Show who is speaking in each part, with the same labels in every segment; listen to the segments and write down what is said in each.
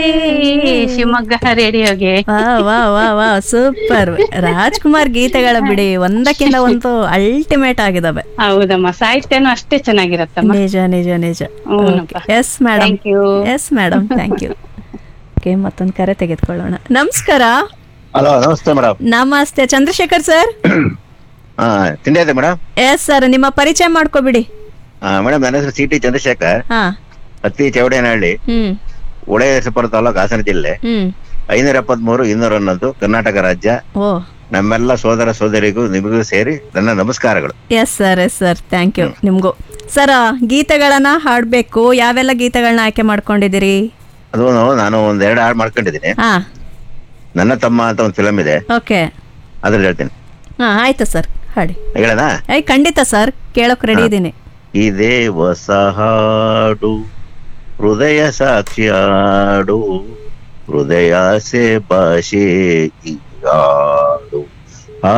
Speaker 1: ಶಿವಮೊಗ್ಗ ರೇಡಿಯೋಗೆ
Speaker 2: ವಾ ವಾ ವಾ ವಾ ಸೂಪರ್ ರಾಜ್ಕುಮಾರ್ ಗೀತೆಗಳ ಬಿಡಿ ಒಂದಕ್ಕಿಂತ ಒಂದು ಅಲ್ಟಿಮೇಟ್ ಆಗಿದಾವೆ
Speaker 1: ಹೌದಮ್ಮ ಸಾಹಿತ್ಯನೂ ಅಷ್ಟೇ ಚೆನ್ನಾಗಿರತ್ತಮ್ಮ
Speaker 2: ನಿಜ ನಿಜ ನಿಜ
Speaker 1: ಹ್ಞೂನಪ್ಪ.
Speaker 2: Yes madam
Speaker 1: thank you
Speaker 2: yes madam thank you okay ಮತ್ತೊಂದು ಕರೆ ತೆಗೆದುಕೊಳ್ಳೋಣ ನಮಸ್ಕಾರ
Speaker 3: ಹಲೋ ನಮಸ್ತೆ ಮೇಡಮ್
Speaker 2: ನಮಸ್ತೆ ಚಂದ್ರಶೇಖರ್ ಸರ್
Speaker 3: ಹಾ ತಿಂಡಿ ಆಯ್ತಾ ಮೇಡಮ್
Speaker 2: ಎಸ್ ಸರ್ ನಿಮ್ಮ ಪರಿಚಯ ಮಾಡ್ಕೊಬಿಡಿ
Speaker 3: ಮೇಡಮ್ ನನ್ನ ಹೆಸರು ಸಿ ಟಿ ಚಂದ್ರಶೇಖರ್
Speaker 2: ಹಾ
Speaker 3: ಹತ್ತಿ ಚೌಡೇನಹಳ್ಳಿ
Speaker 2: ಹ್ಮ್
Speaker 3: ಉಳೇಸಪುರ ತಾಲೂಕು ಹಾಸನ ಜಿಲ್ಲೆ
Speaker 2: ಹ್ಮ್
Speaker 3: ಐನೂರ ಎಪ್ಪತ್ಮೂರು ಇನ್ನೂರ ಹನ್ನೊಂದು ಕರ್ನಾಟಕ ರಾಜ್ಯ
Speaker 2: ಓ
Speaker 3: ನಮ್ಮೆಲ್ಲ ಸೋದರ ಸೋದರಿಗೂ ನಿಮಗೂ ಸೇರಿ ನನ್ನ ನಮಸ್ಕಾರಗಳು
Speaker 2: yes sir yes sir thank you ನಿಮಗೂ ಸರ್ ಗೀತೆಗಳನ್ನ ಹಾಡಬೇಕು ಯಾವೆಲ್ಲ ಗೀತೆಗಳನ್ನ ಆಯ್ಕೆ ಮಾಡ್ಕೊಂಡಿದ್ದೀರಿ
Speaker 3: ಅದು ನಾನು ಒಂದ್ ಎರಡು ಹಾಡು ಮಾಡ್ಕೊಂಡಿದ್ದೀನಿ
Speaker 2: ಹಾ
Speaker 3: ನನ್ನ ತಮ್ಮ ಅಂತ ಒಂದು ಫಿಲಮ್ ಇದೆ
Speaker 2: ಓಕೆ
Speaker 3: ಅದ್ರಲ್ಲಿ ಹೇಳ್ತೀನಿ
Speaker 2: ಹಾ ಆಯ್ತು ಸರ್ ಹಾಡಿ
Speaker 3: ಹೇಳೋಣ
Speaker 2: ಐ ಖಂಡಿತ ಸರ್ ಕೇಳೋಕ್ ರೆಡಿ ಇದ್ದೀನಿ
Speaker 3: ಇದೇ ಹೊಸ ಹಾಡು ಹೃದಯ ಸಾಕ್ಷಿ ಹಾಡು ಹೃದಯಾಸೆ ಭಾಷೆ ಈ ಹಾಡು ಆ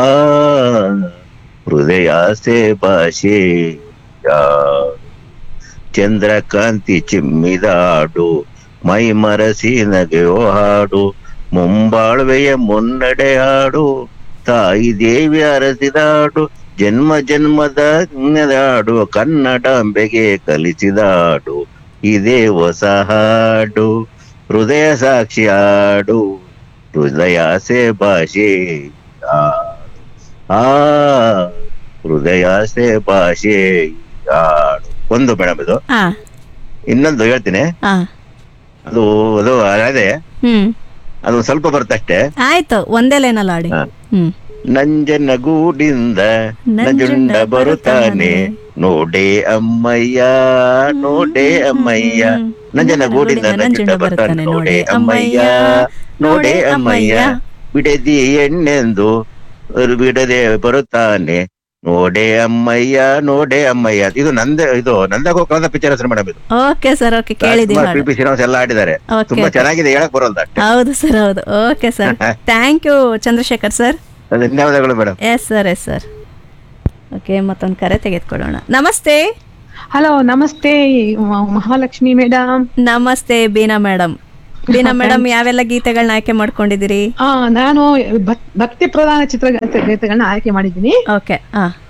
Speaker 3: ಹೃದಯಾಸೆ ಭಾಷೆ ಈ ಹಾಡು ಚಂದ್ರಕಾಂತಿ ಚಿಮ್ಮಿದ ಹಾಡು ಮೈ ಮರಸಿ ನಗೆಯೋ ಹಾಡು ಮುಂಬಾಳ್ವೆಯ ಮುನ್ನಡೆ ಹಾಡು ತಾಯಿ ದೇವಿ ಅರಸಿದ ಹಾಡು ಜನ್ಮ ಜನ್ಮದ ಜ್ಞಾನದ ಹಾಡು ಕನ್ನಡಾಂಬೆಗೆ ಕಲಿಸಿದ ಹಾಡು ಇದೇ ಹೊಸ ಹಾಡು ಹೃದಯ ಸಾಕ್ಷಿ ಹಾಡು ಹೃದಯಾಸೆ ಭಾಷೆ ಹಾಡು. ಆ ಹೃದಯಾಸೆ ಭಾಷೆ ಹಾಡು ಒಂದು ಮೇಡಮ್ ಇದು
Speaker 2: ಹಾ
Speaker 3: ಇನ್ನೊಂದು ಹೇಳ್ತೀನಿ
Speaker 2: ಹಾ
Speaker 3: ಅದು ಅದು ಅದೇ
Speaker 2: ಹ್ಮ್
Speaker 3: ಅದು ಸ್ವಲ್ಪ ಬರುತ್ತಷ್ಟೇ
Speaker 2: ಆಯ್ತು ಒಂದೇ ಲೈನಲ್ಲಿ ಆಡಿ
Speaker 3: ಹಾ.
Speaker 2: ಹ್ಮ್
Speaker 3: ನಂಜನಗೂಡಿಂದ
Speaker 2: ನಂಜುಂಡ
Speaker 3: ನಂಜುಂಡ ಬರುತ್ತಾನೆ ನೋಡೆ ಅಮ್ಮಯ್ಯ ನೋಡೆ ಅಮ್ಮಯ್ಯ ನಂಜನಗೂಡಿಂದ ನಂಜುಂಡ ಬರ್ತಾನೆ ನೋಡೆ ಅಮ್ಮಯ್ಯ ನೋಡೆ ಅಮ್ಮಯ್ಯ ಬಿಡದಿ ಎಣ್ಣೆಂದು ಅವ್ರು ಬಿಡದೆ ಬರುತ್ತಾನೆ ನೋಡೆ ಅಮ್ಮಯ್ಯ ನೋಡೆ ಅಮ್ಮಯ್ಯ ಇದು ನಂದ ಇದು ನಂದಗೋಕುಲದ ಪಿಕ್ಚರ್ ಹೆಸರು ಮೇಡಮ್ ಇದು
Speaker 2: ಓಕೆ ಸರ್ ಓಕೆ ಕೇಳಿದೀವಿ
Speaker 3: ರಾಜ್ಕುಮಾರ್, ಪಿ ಪಿ ಶ್ರೀನಿವಾಸ್ ಎಲ್ಲ ಆಡಿದ್ದಾರೆ
Speaker 2: Okay,
Speaker 3: ತುಂಬಾ
Speaker 2: okay.
Speaker 3: ಚೆನ್ನಾಗಿದೆ ಹೇಳಕ್ ಬರೋಲ್ಲ ಅಷ್ಟೇ
Speaker 2: ಹೌದು ಸರ್ ಹೌದು okay sir thank you Chandrashekar sir
Speaker 3: ಧನ್ಯವಾದಗಳು madam
Speaker 2: yes sir yes sir okay ಮತ್ತೊಂದು ಕರೆ ತೆಗೆದುಕೊಳ್ಳೋಣ ನಮಸ್ತೆ
Speaker 4: ಹಲೋ ನಮಸ್ತೆ ಮ- ಮಹಾಲಕ್ಷ್ಮಿ ಮೇಡಮ್
Speaker 2: ನಮಸ್ತೆ ಬೀನಾ ಮೇಡಮ್ ಬೀನಾ ಮೇಡಮ್ ಯಾವೆಲ್ಲ ಗೀತೆಗಳನ್ನ ಆಯ್ಕೆ ಮಾಡ್ಕೊಂಡಿದ್ದೀರಿ
Speaker 4: ಆ ನಾನು ಭಕ್- ಭಕ್ತಿ ಪ್ರಧಾನ ಚಿತ್ರಗೀತೆಗಳನ್ನ ಆಯ್ಕೆ ಮಾಡಿದ್ದೀನಿ
Speaker 2: ಓಕೆ ಹಾ